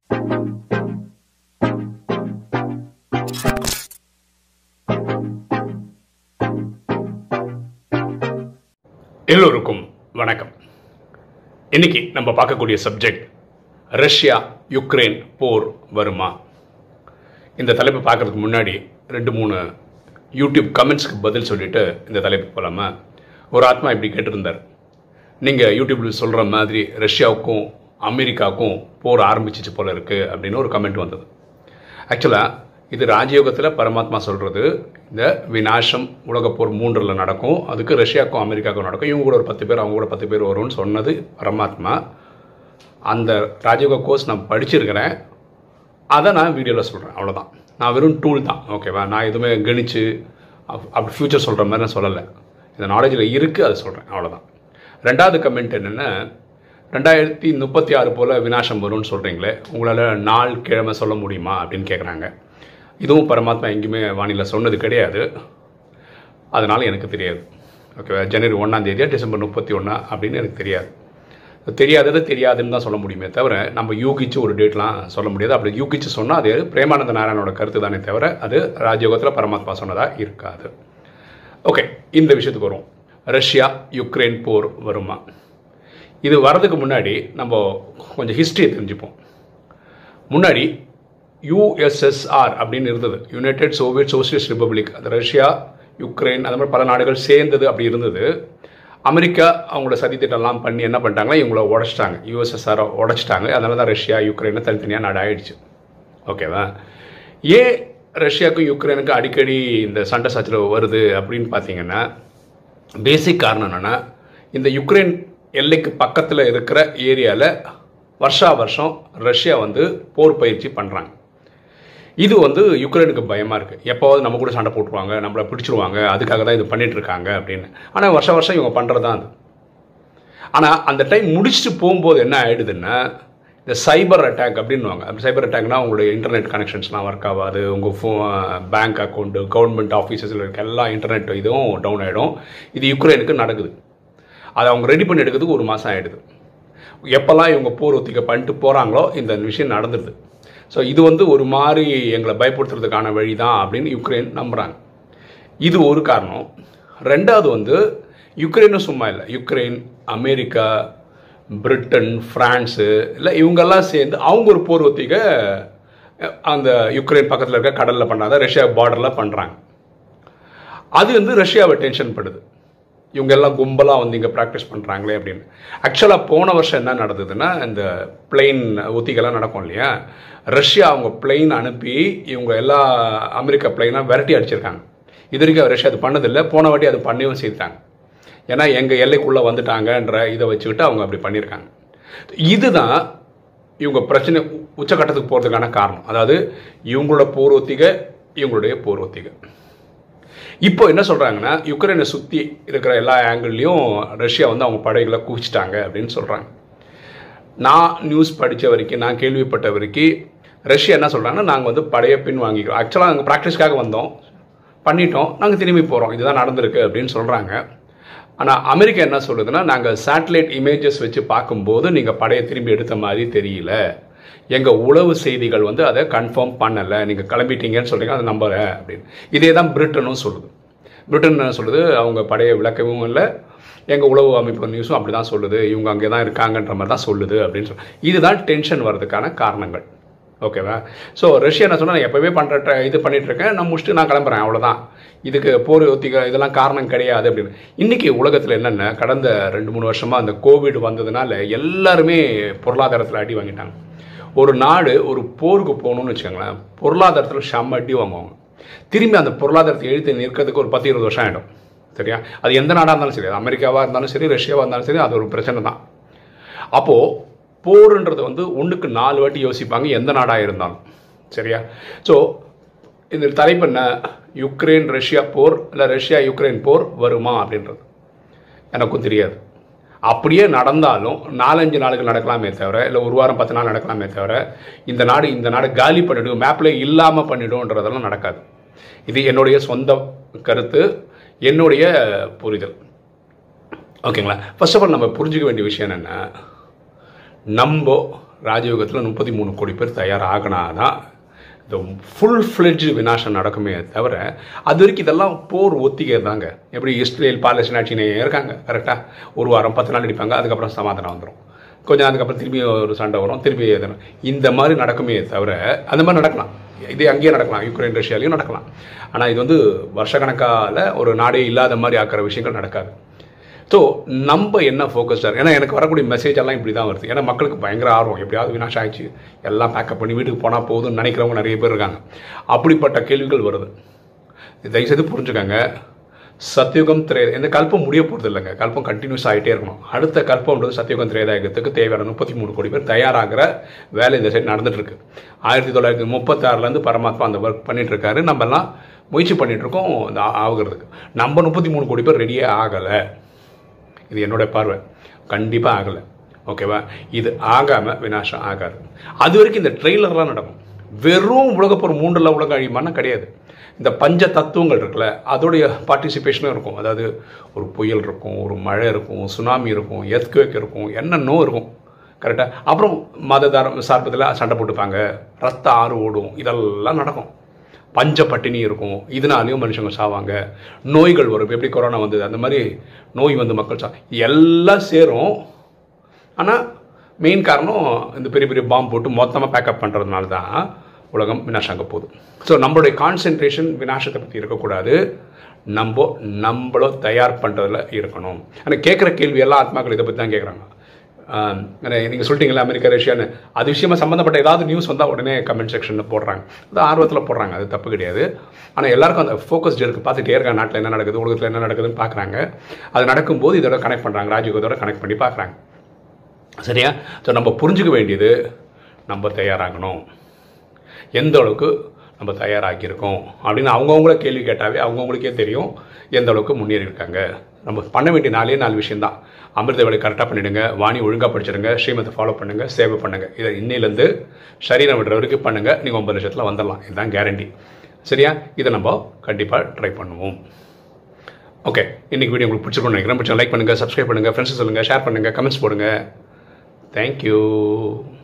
எல்லோருக்கும் வணக்கம் இன்னைக்கு நம்ம பார்க்கக்கூடிய சப்ஜெக்ட் ரஷ்யா யுக்ரைன் போர் வருமா இந்த தலைப்பை பார்க்கறதுக்கு முன்னாடி ரெண்டு மூணு யூடியூப் கமெண்ட்ஸ்க்கு பதில் சொல்லிட்டு இந்த தலைப்பு போலாமா ஒரு ஆத்மா இப்படி கேட்டிருந்தார் நீங்கள் யூடியூப்பில் சொல்கிற மாதிரி ரஷ்யாவுக்கும் அமெரிக்காவுக்கும் போர் ஆரம்பிச்சிச்சு போல இருக்குது அப்படின்னு ஒரு கமெண்ட் வந்தது ஆக்சுவலாக இது ராஜயோகத்தில் பரமாத்மா சொல்கிறது இந்த விநாசம் உலகப்போர் மூன்றில் நடக்கும் அதுக்கு ரஷ்யாவுக்கும் அமெரிக்காவுக்கும் நடக்கும் இவங்க கூட ஒரு பத்து பேர் அவங்க கூட பத்து பேர் வரும்னு சொன்னது பரமாத்மா அந்த ராஜயோக கோர்ஸ் நான் படிச்சிருக்கிறேன் அதை நான் வீடியோவில் சொல்கிறேன் அவ்வளோதான் நான் வெறும் டூல் தான் ஓகேவா நான் எதுவுமே கணிச்சு அப்- அப்படி ஃப்யூச்சர் சொல்கிற மாதிரி நான் சொல்லலை இந்த நாலேஜில் இருக்குது அதை சொல்கிறேன் அவ்வளோதான் ரெண்டாவது கமெண்ட் என்னென்னா ரெண்டாயிரத்தி முப்பத்தி ஆறு போல் விநாசம் வரும்னு சொல்கிறீங்களே உங்களால் நாள் கிழமை சொல்ல முடியுமா அப்படின்னு கேட்குறாங்க இதுவும் பரமாத்மா எங்கேயுமே வானிலை சொன்னது கிடையாது அதனால் எனக்கு தெரியாது ஓகேவா ஜனவரி ஒன்றாம் தேதியா டிசம்பர் முப்பத்தி ஒன்றா அப்படின்னு எனக்கு தெரியாது தெரியாதது தெரியாதுன்னு தான் சொல்ல முடியுமே தவிர நம்ம யூகிச்சு ஒரு டேட்லாம் சொல்ல முடியாது அப்படி யூகிச்சு சொன்னால் அது பிரேமானந்த நாராயணோட கருத்து தானே தவிர அது ராஜயோகத்தில் பரமாத்மா சொன்னதாக இருக்காது ஓகே இந்த விஷயத்துக்கு வரும் ரஷ்யா யுக்ரைன் போர் வருமா இது வர்றதுக்கு முன்னாடி நம்ம கொஞ்சம் ஹிஸ்ட்ரியை தெரிஞ்சுப்போம் முன்னாடி யூஎஸ்எஸ்ஆர் அப்படின்னு இருந்தது யுனைடெட் சோவியட் சோசியலிஸ்ட் ரிப்பப்ளிக் அது ரஷ்யா யுக்ரைன் அந்த மாதிரி பல நாடுகள் சேர்ந்தது அப்படி இருந்தது அமெரிக்கா அவங்களோட சதித்திட்டம்லாம் பண்ணி என்ன பண்ணிட்டாங்கன்னா இவங்கள உடச்சிட்டாங்க யூஎஸ்எஸ்ஆரை உடச்சிட்டாங்க அதனால தான் ரஷ்யா யுக்ரைனை தனித்தனியாக நாடு ஆயிடுச்சு ஓகேவா ஏன் ரஷ்யாவுக்கும் யுக்ரைனுக்கும் அடிக்கடி இந்த சண்டை சச்சரவு வருது அப்படின்னு பார்த்தீங்கன்னா பேசிக் காரணம் என்னென்னா இந்த யுக்ரைன் எல்லைக்கு பக்கத்தில் இருக்கிற ஏரியாவில் வருஷா வருஷம் ரஷ்யா வந்து போர் பயிற்சி பண்ணுறாங்க இது வந்து யுக்ரைனுக்கு பயமாக இருக்குது எப்போவாவது நம்ம கூட சண்டை போட்டுருவாங்க நம்மளை பிடிச்சிருவாங்க அதுக்காக தான் இது பண்ணிட்டு இருக்காங்க அப்படின்னு ஆனால் வருஷம் வருஷம் இவங்க பண்ணுறது தான் அது ஆனால் அந்த டைம் முடிச்சுட்டு போகும்போது என்ன ஆயிடுதுன்னா இந்த சைபர் அட்டாக் அப்படின்னுவாங்க அந்த சைபர் அட்டாக்னா உங்களுடைய இன்டர்நெட் கனெக்ஷன்ஸ்லாம் ஒர்க் ஆகாது உங்கள் ஃபோ பேங்க் அக்கௌண்ட்டு கவர்மெண்ட் ஆஃபீஸஸில் இருக்க எல்லா இன்டர்நெட் இதுவும் டவுன் ஆகிடும் இது யுக்ரைனுக்கு நடக்குது அதை அவங்க ரெடி பண்ணி எடுக்கிறதுக்கு ஒரு மாதம் ஆகிடுது எப்போல்லாம் இவங்க போர் ஒத்திகை பண்ணிட்டு போகிறாங்களோ இந்த விஷயம் நடந்துடுது ஸோ இது வந்து ஒரு மாதிரி எங்களை பயப்படுத்துறதுக்கான வழி தான் அப்படின்னு யுக்ரைன் நம்புகிறாங்க இது ஒரு காரணம் ரெண்டாவது வந்து யுக்ரைனும் சும்மா இல்லை யுக்ரைன் அமெரிக்கா பிரிட்டன் ஃப்ரான்ஸு இல்லை இவங்கெல்லாம் சேர்ந்து அவங்க ஒரு போர் ஒத்திகை அஹ், அந்த யுக்ரைன் பக்கத்தில் இருக்க கடலில் பண்ணாத ரஷ்யா பார்டரில் பண்ணுறாங்க அது வந்து ரஷ்யாவை டென்ஷன் படுது இவங்க எல்லாம் கும்பலாக வந்து இங்கே ப்ராக்டிஸ் பண்ணுறாங்களே அப்படின்னு ஆக்சுவலாக போன வருஷம் என்ன நடந்ததுன்னா இந்த பிளெயின் ஒத்திகெல்லாம் நடக்கும் இல்லையா ரஷ்யா அவங்க பிளெயின் அனுப்பி இவங்க எல்லா அமெரிக்கா பிளெயினாக விரட்டி அடிச்சிருக்காங்க இது வரைக்கும் ரஷ்யா அது பண்ணதில்லை போன வாட்டி அது பண்ணவும் செய்தாங்க ஏன்னா எங்கள் எல்லைக்குள்ளே வந்துட்டாங்கன்ற இதை வச்சுக்கிட்டு அவங்க அப்படி பண்ணியிருக்காங்க இதுதான் இவங்க பிரச்சனை உ- உச்சக்கட்டத்துக்கு போகிறதுக்கான காரணம் அதாவது இவங்களோட போர் ஒத்திகை இவங்களுடைய போர் ஒத்திகை இப்போ என்ன சொல்கிறாங்கன்னா யுக்ரைனை சுற்றி இருக்கிற எல்லா ஆங்கிள்லையும் ரஷ்யா வந்து அவங்க படைகளை குவிச்சிட்டாங்க அப்படின்னு சொல்கிறாங்க நான் நியூஸ் படித்த வரைக்கும் நான் கேள்விப்பட்ட வரைக்கும் ரஷ்யா என்ன சொல்கிறாங்கன்னா நாங்கள் வந்து படையை பின் வாங்கிக்கிறோம் ஆக்சுவலாக நாங்கள் ப்ராக்டிஸ்க்காக வந்தோம் பண்ணிட்டோம் நாங்கள் திரும்பி போகிறோம் இதுதான் நடந்திருக்கு அப்படின்னு சொல்கிறாங்க ஆனால் அமெரிக்கா என்ன சொல்லுதுன்னா நாங்கள் சேட்டலைட் இமேஜஸ் வச்சு பார்க்கும்போது நீங்கள் படையை திரும்பி எடுத்த மாதிரி தெரியல எங்கள் உளவு செய்திகள் வந்து அதை கன்ஃபார்ம் பண்ணலை நீங்கள் கிளம்பிட்டீங்கன்னு சொல்கிறீங்க அதை நம்புறேன் அப்படின்னு இதே தான் பிரிட்டனும் சொல்லுது பிரிட்டன் என்ன சொல்லுது அவங்க படையை விளக்கவும் இல்லை எங்கள் உளவு அமைப்பு நியூஸும் அப்படி தான் சொல்லுது இவங்க அங்கே தான் இருக்காங்கன்ற மாதிரி தான் சொல்லுது அப்படின்னு சொல்லி இதுதான் டென்ஷன் வர்றதுக்கான காரணங்கள் ஓகேவா ஸோ ரஷ்யா என்ன சொன்னால் நான் எப்போவே பண்ணுற இது பண்ணிட்டு இருக்கேன் நான் முடிச்சுட்டு நான் கிளம்புறேன் அவ்வளோதான் இதுக்கு போர் ஒத்திகை இதெல்லாம் காரணம் கிடையாது அப்படின்னு இன்னைக்கு உலகத்தில் என்னென்ன கடந்த ரெண்டு மூணு வருஷமாக அந்த கோவிட் வந்ததுனால எல்லாருமே பொருளாதாரத்தில் அடி வாங்கிட்டாங்க ஒரு நாடு ஒரு போருக்கு போகணும்னு வச்சுக்கோங்களேன் பொருளாதாரத்தில் செம்ம அடி வாங்குவாங்க திரும்பி அந்த பொருளாதாரத்தை எழுத்து நிற்கிறதுக்கு ஒரு பத்து இருபது வருஷம் ஆகிடும் சரியா அது எந்த நாடாக இருந்தாலும் சரி அது அமெரிக்காவாக இருந்தாலும் சரி ரஷ்யாவாக இருந்தாலும் சரி அது ஒரு பிரச்சனை தான் அப்போது போருன்றது வந்து ஒன்றுக்கு நாலு வாட்டி யோசிப்பாங்க எந்த நாடாக இருந்தாலும் சரியா ஸோ இந்த தலைப்பு என்ன யுக்ரைன் ரஷ்யா போர் இல்லை ரஷ்யா யுக்ரைன் போர் வருமா அப்படின்றது எனக்கும் தெரியாது அப்படியே நடந்தாலும் நாலஞ்சு நாளுக்கு நடக்கலாமே தவிர இல்லை ஒரு வாரம் பத்து நாள் நடக்கலாமே தவிர இந்த நாடு இந்த நாடு காலி பண்ணிடும் மேப்பில் இல்லாமல் பண்ணிடும்ன்றதெல்லாம் நடக்காது இது என்னுடைய சொந்த கருத்து என்னுடைய புரிதல் ஓகேங்களா ஃபர்ஸ்ட் ஆஃப் ஆல் நம்ம புரிஞ்சுக்க வேண்டிய விஷயம் என்னென்னா நம்ம ராஜயோகத்தில் முப்பத்தி மூணு கோடி பேர் தயாராகினாதான் இந்த ஃபுல் ஃப்ளெட்ஜ் வினாசம் நடக்குமே தவிர அது வரைக்கும் இதெல்லாம் போர் ஒத்திகை தாங்க எப்படி இஸ்ரேல் பாலஸ்தீன் ஆட்சினே இருக்காங்க கரெக்டாக ஒரு வாரம் பத்து நாள் அடிப்பாங்க அதுக்கப்புறம் சமாதானம் வந்துடும் கொஞ்சம் அதுக்கப்புறம் திருப்பி ஒரு சண்டை வரும் திருப்பி எதுனா இந்த மாதிரி நடக்குமே தவிர அந்த மாதிரி நடக்கலாம் இதே அங்கேயே நடக்கலாம் யுக்ரைன் ரஷ்யாலையும் நடக்கலாம் ஆனால் இது வந்து வருஷக்கணக்கால ஒரு நாடே இல்லாத மாதிரி ஆக்கிற விஷயங்கள் நடக்காது ஸோ நம்ம என்ன ஃபோக்கஸ்டாக ஏன்னா எனக்கு வரக்கூடிய மெசேஜ் எல்லாம் இப்படி தான் வருது ஏன்னா மக்களுக்கு பயங்கர ஆர்வம் எப்படியாவது வினாஷம் ஆயிடுச்சு எல்லாம் பேக்கப் பண்ணி வீட்டுக்கு போனால் போதும்னு நினைக்கிறவங்க நிறைய பேர் இருக்காங்க அப்படிப்பட்ட கேள்விகள் வருது தயவுசெய்து புரிஞ்சுக்கங்க சத்தியுகம் திரே இந்த கல்பம் முடிய போகிறது இல்லைங்க கல்பம் கண்டினியூஸ் ஆகிட்டே இருக்கணும் அடுத்த கல்பம்ன்றது சத்தியுகம் திரேதாயகத்துக்கு தேவையான முப்பத்தி மூணு கோடி பேர் தயாராகிற வேலை இந்த சைடு நடந்துட்டு இருக்கு ஆயிரத்தி தொள்ளாயிரத்தி முப்பத்தாறுலேருந்து பரமாத்மா அந்த ஒர்க் பண்ணிட்டு இருக்காரு நம்ம எல்லாம் முயற்சி பண்ணிட்டு இருக்கோம் இந்த ஆ- ஆகுறதுக்கு நம்ம முப்பத்தி மூணு கோடி பேர் ரெடியே ஆகலை இது என்னோட பார்வை கண்டிப்பாக ஆகலை ஓகேவா இது ஆகாமல் வினாசம் ஆகாது அது வரைக்கும் இந்த ட்ரெய்லர்லாம் நடக்கும் வெறும் உலகப்போர் மூன்றில் உலக அழிமானா கிடையாது இந்த பஞ்ச தத்துவங்கள் இருக்குல்ல அதோடைய பார்ட்டிசிபேஷனும் இருக்கும் அதாவது ஒரு புயல் இருக்கும் ஒரு மழை இருக்கும் சுனாமி இருக்கும் எர்த்குவேக் இருக்கும் என்னென்னோ இருக்கும் கரெக்டாக அப்புறம் மததாரம் சார்பத்தில் சண்டை போட்டுப்பாங்க ரத்த ஆறு ஓடும் இதெல்லாம் நடக்கும் பஞ்ச பட்டினி இருக்கும் இதனாலையும் மனுஷங்க சாவாங்க நோய்கள் வரும் இப்ப எப்படி கொரோனா வந்தது அந்த மாதிரி நோய் வந்து மக்கள் சா எல்லாம் சேரும் ஆனால் மெயின் காரணம் இந்த பெரிய பெரிய பாம்பு போட்டு மொத்தமாக பேக்கப் பண்ணுறதுனால தான் உலகம் வினாஷாங்க போகுது ஸோ நம்மளுடைய கான்சென்ட்ரேஷன் வினாசத்தை பற்றி இருக்கக்கூடாது நம்ம நம்மள தயார் பண்ணுறதுல இருக்கணும் ஆனால் கேட்குற கேள்வி எல்லாம் ஆத்மாக்கள் இதை பற்றி தான் கேட்குறாங்க நீங்கள் சொல்லிட்டீங்களா அமெரிக்கா ரஷ்யான்னு அது விஷயமா சம்மந்தப்பட்ட ஏதாவது நியூஸ் வந்தால் உடனே கமெண்ட் செக்ஷனில் போடுறாங்க அது ஆர்வத்தில் போடுறாங்க அது தப்பு கிடையாது ஆனால் எல்லாருக்கும் அந்த ஃபோக்கஸ்டு இருக்குது பார்த்துட்டே இருக்காங்க நாட்டில் என்ன நடக்குது உலகத்தில் என்ன நடக்குதுன்னு பார்க்குறாங்க அது நடக்கும்போது இதோட கனெக்ட் பண்ணுறாங்க ராஜயோகத்தோட கனெக்ட் பண்ணி பார்க்குறாங்க சரியா ஸோ நம்ம புரிஞ்சுக்க வேண்டியது நம்ம தயாராகணும் எந்த அளவுக்கு நம்ம தயாராகியிருக்கோம் அப்படின்னு அவங்கவுங்கள கேள்வி கேட்டாவே அவங்கவுங்களுக்கே தெரியும் எந்த அளவுக்கு முன்னேறி இருக்காங்க நம்ம பண்ண வேண்டிய நாலே நாலு விஷயம்தான் அமிர்த வேலை கரெக்டாக பண்ணிடுங்க வாணி ஒழுங்காக படிச்சிடுங்க ஸ்ரீமத்தை ஃபாலோ பண்ணுங்க சேவை பண்ணுங்க இதை இன்னையிலேருந்து சரீரம் விடுற வரைக்கும் பண்ணுங்க நீங்கள் ஒன்பது லட்சத்தில் வந்துடலாம் இதுதான் கேரண்டி சரியா இதை நம்ம கண்டிப்பாக ட்ரை பண்ணுவோம் ஓகே இன்னைக்கு வீடியோ உங்களுக்கு பிடிச்சிருக்கும்னு நினைக்கிறேன் பிடிச்சா லைக் பண்ணுங்கள் சப்ஸ்கிரைப் பண்ணுங்கள் ஃப்ரெண்ட்ஸ் சொல்லுங்கள் ஷேர் பண்ணுங்கள் கமெண்ட்ஸ் போடுங்க தேங்க்யூ